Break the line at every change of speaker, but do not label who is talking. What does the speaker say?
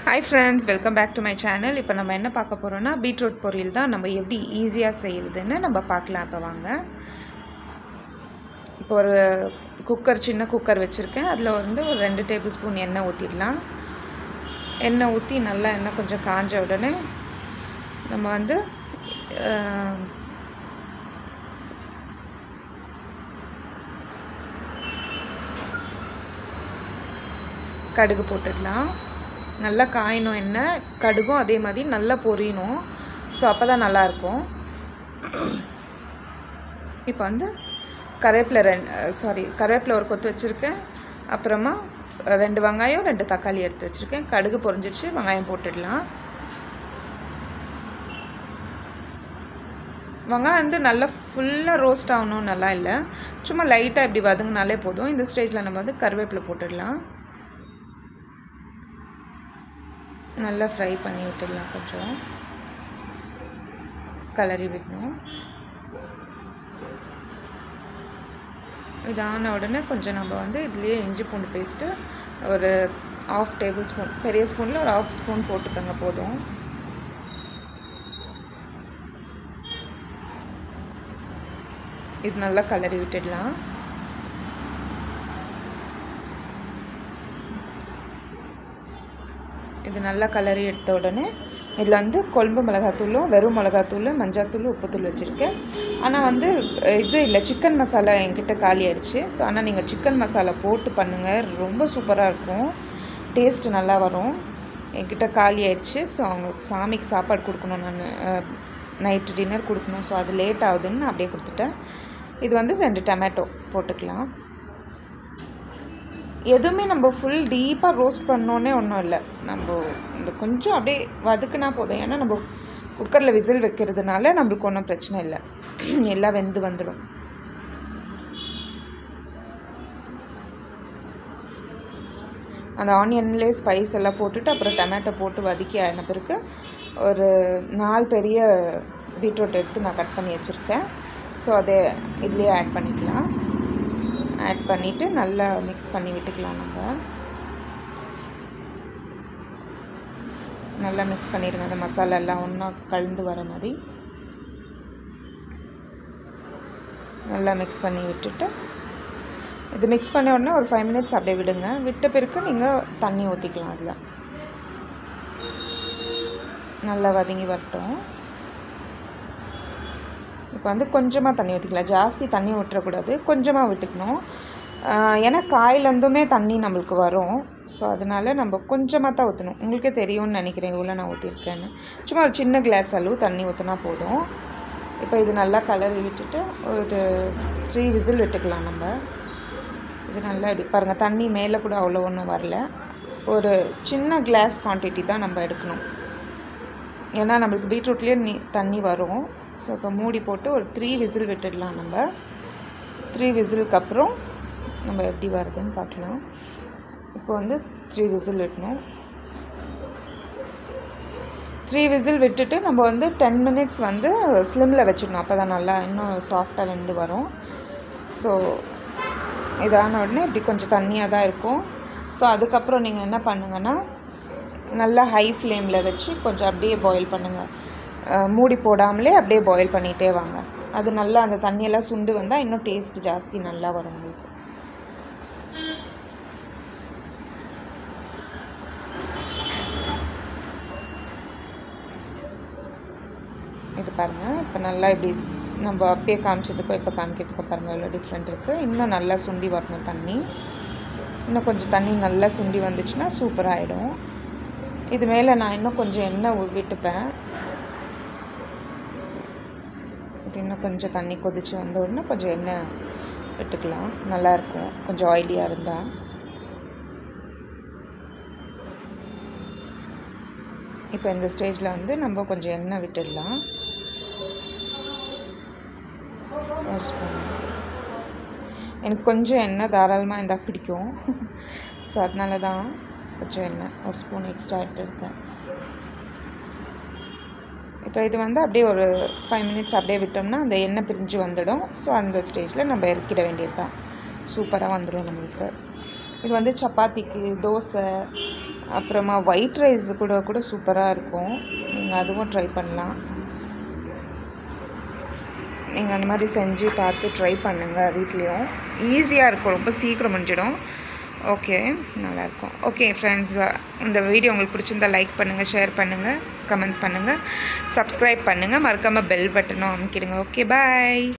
hi friends welcome back to my channel இப்போ நம்ம என்ன பார்க்க போகிறோம்னா பீட்ரூட் பொரியல் தான் நம்ம எப்படி ஈஸியாக செய்யுதுன்னு நம்ம பார்க்கலாம் இப்போ வாங்க இப்போ ஒரு குக்கர் சின்ன குக்கர் வச்சுருக்கேன் அதில் வந்து ஒரு ரெண்டு டேபிள் ஸ்பூன் எண்ணெய் ஊற்றிடலாம் எண்ணெய் ஊற்றி நல்லா எண்ணெய் கொஞ்சம் காஞ்ச உடனே நம்ம வந்து அஹ், கடுகு போட்டுடலாம் நல்லா காயணும் எண்ணெய் கடுகும் அதே மாதிரி நல்லா பொரியணும் ஸோ அப்போ தான் நல்லாயிருக்கும் இப்போ வந்து கருவேப்பிலை ரெண்டு சாரி கருவேப்பிலை ஒரு கொத்து வச்சுருக்கேன் அப்புறமா அஹ், ரெண்டு வெங்காயம் ரெண்டு தக்காளி எடுத்து வச்சுருக்கேன் கடுகு பொரிஞ்சிடுச்சு வெங்காயம் போட்டுடலாம் வெங்காயம் வந்து நல்லா ஃபுல்லாக ரோஸ்ட் ஆகணும் நல்லா இல்லை சும்மா லைட்டாக இப்படி வதங்கினாலே போதும் இந்த ஸ்டேஜில் நம்ம வந்து கருவேப்பிலை போட்டுடலாம் நல்லா ஃப்ரை பண்ணி விட்டுடலாம் கொஞ்சம் கலரி விடணும் இதான உடனே கொஞ்சம் நம்ம வந்து இதுலேயே இஞ்சி பூண்டு பேஸ்ட்டு ஒரு ஆஃப் டேபிள் ஸ்பூன் பெரிய ஸ்பூனில் ஒரு ஆஃப் ஸ்பூன் போட்டுக்கோங்க போதும் இது நல்லா கலரி விட்டுடலாம் இது நல்லா கலரி எடுத்த உடனே இதில் வந்து கொழம்பு மிளகாத்தூளும் வெறும் மிளகாத்தூள் மஞ்சாத்தூள் உப்புத்தூள் வச்சுருக்கேன் ஆனால் வந்து அஹ், இது இல்லை சிக்கன் மசாலா என்கிட்ட காலி ஆயிடுச்சு ஸோ ஆனால் நீங்கள் சிக்கன் மசாலா போட்டு பண்ணுங்கள் ரொம்ப சூப்பராக இருக்கும் டேஸ்ட் நல்லா வரும் என்கிட்ட காலி ஆயிடுச்சு ஸோ அவங்களுக்கு சாமிக்கு சாப்பாடு கொடுக்கணும் நான் நைட்டு டின்னர் கொடுக்கணும் ஸோ அது லேட் ஆகுதுன்னு நான் அப்படியே கொடுத்துட்டேன் இது வந்து ரெண்டு டொமேட்டோ போட்டுக்கலாம் எதுவுமே நம்ம ஃபுல் டீப்பாக ரோஸ்ட் பண்ணோன்னே ஒன்றும் இல்லை நம்ம இந்த கொஞ்சம் அப்படியே வதக்குனா போதும் ஏன்னா நம்ம குக்கரில் விசில் வைக்கிறதுனால நம்மளுக்கு ஒன்றும் பிரச்சனை இல்லை எல்லாம் வெந்து வந்துடும் அந்த ஆனியன்லேயே ஸ்பைஸ் எல்லாம் போட்டுட்டு அப்புறம் டொமேட்டோ போட்டு வதக்கி ஆன பிறகு ஒரு நாலு பெரிய பீட்ரூட் எடுத்து நான் கட் பண்ணி வச்சுருக்கேன் ஸோ அதை இதுலேயே ஆட் பண்ணிக்கலாம் ஆட் பண்ணிவிட்டு நல்லா மிக்ஸ் பண்ணி விட்டுக்கலாம் நம்ம நல்லா மிக்ஸ் பண்ணிடுங்க அந்த மசாலா எல்லாம் ஒன்றா கலந்து வர மாதிரி நல்லா மிக்ஸ் பண்ணி விட்டுட்டு இது மிக்ஸ் பண்ண உடனே ஒரு ஃபைவ் மினிட்ஸ் அப்படியே விடுங்க விட்ட பிறகு நீங்கள் தண்ணி ஊற்றிக்கலாம் அதில் நல்லா வதங்கி வரட்டும் இப்போ வந்து கொஞ்சமாக தண்ணி ஊற்றிக்கலாம் ஜாஸ்தி தண்ணி விட்டுறக்கூடாது கொஞ்சமாக விட்டுக்கணும் ஆஹ் ஏன்னா காயிலேருந்துமே தண்ணி நம்மளுக்கு வரும் ஸோ அதனால நம்ம கொஞ்சமாக தான் ஊற்றணும் உங்களுக்கே தெரியும்னு நினைக்கிறேன் இவ்வளோ நான் ஊற்றிருக்கேன்னு சும்மா ஒரு சின்ன கிளாஸ் அளவு தண்ணி ஊற்றினா போதும் இப்போ இது நல்லா கலரி விட்டுட்டு ஒரு த்ரீ விசில் விட்டுக்கலாம் நம்ம இது நல்லா இப்படி பாருங்கள் தண்ணி மேலே கூட அவ்வளோ ஒன்றும் வரல ஒரு சின்ன கிளாஸ் குவான்டிட்டி தான் நம்ம எடுக்கணும் ஏன்னா நம்மளுக்கு பீட்ரூட்லேயே நீ தண்ணி வரும் ஸோ இப்போ மூடி போட்டு ஒரு த்ரீ விசில் விட்டுடலாம் நம்ம த்ரீ விசிலுக்கு அப்புறம் நம்ம எப்படி வருதுன்னு பார்க்கலாம் இப்போ வந்து த்ரீ விசில் விட்டணும் த்ரீ விசில் விட்டுட்டு நம்ம வந்து டென் மினிட்ஸ் வந்து ஸ்லிம்மில் வச்சிடணும் அப்போ தான் நல்லா இன்னும் சாஃப்டாக வெந்து வரும் ஸோ இதான உடனே இப்படி கொஞ்சம் தண்ணியாக தான் இருக்கும் ஸோ அதுக்கப்புறம் நீங்கள் என்ன பண்ணுங்கன்னா நல்லா ஹை ஃப்ளேமில் வச்சு கொஞ்சம் அப்படியே பாயில் பண்ணுங்கள் அஹ் மூடி போடாமலே அப்படியே பாயில் பண்ணிகிட்டே வாங்க அது நல்லா அந்த தண்ணியெல்லாம் சுண்டு வந்தால் இன்னும் டேஸ்ட் ஜாஸ்தி நல்லா வரும் உங்களுக்கு இது பாருங்கள் இப்போ நல்லா இப்படி நம்ம அப்பயே காமிச்சதுக்கும் இப்போ காமிக்கிறதுக்கும் பாருங்கள் எவ்வளோ டிஃப்ரெண்ட் இருக்குது இன்னும் நல்லா சுண்டி வரணும் தண்ணி இன்னும் கொஞ்சம் தண்ணி நல்லா சுண்டி வந்துச்சுன்னா சூப்பராகிடும் இது மேலே நான் இன்னும் கொஞ்சம் எண்ணெய் உ- விட்டுப்பேன் இது இன்னும் கொஞ்சம் தண்ணி கொதிச்சு வந்த உடனே கொஞ்சம் எண்ணெய் விட்டுக்கலாம் நல்லாயிருக்கும் கொஞ்சம் ஆயிலியாக இருந்தால் இப்போ இந்த ஸ்டேஜில் வந்து நம்ம கொஞ்சம் எண்ணெய் விட்டுடலாம் ஒரு ஸ்பூன் எனக்கு கொஞ்சம் எண்ணெய் தாராளமாக இருந்தால் பிடிக்கும் ஸோ அதனால தான் கொஞ்சம் எண்ணெய் ஒரு ஸ்பூன் எக்ஸ்ட்ரா எடுத்துருக்கேன் இப்போ இது வந்து அப்படியே ஒரு ஃபைவ் மினிட்ஸ் அப்படியே விட்டோம்னா அந்த எண்ணெய் பிரிஞ்சு வந்துடும் ஸோ அந்த ஸ்டேஜில் நம்ம இறக்கிட வேண்டியது தான் சூப்பராக வந்துடும் நம்மளுக்கு இது வந்து சப்பாத்திக்கு தோசை அப்புறமா ஒயிட் ரைஸ் கூட கூட சூப்பராக இருக்கும் நீங்கள் அதுவும் ட்ரை பண்ணலாம் நீங்கள் அந்த மாதிரி செஞ்சு பார்த்து ட்ரை பண்ணுங்கள் வீட்லேயும் ஈஸியாக இருக்கும் ரொம்ப சீக்கிரம் முடிஞ்சிடும் ஓகே நல்லாயிருக்கும் ஓகே ஃப்ரெண்ட்ஸ் இந்த வீடியோ உங்களுக்கு பிடிச்சிருந்தா லைக் பண்ணுங்கள் ஷேர் பண்ணுங்கள் கமெண்ட்ஸ் பண்ணுங்கள் சப்ஸ்கிரைப் பண்ணுங்கள் மறக்காமல் பெல் பட்டனும் அமைக்கிடுங்க ஓகே பாய்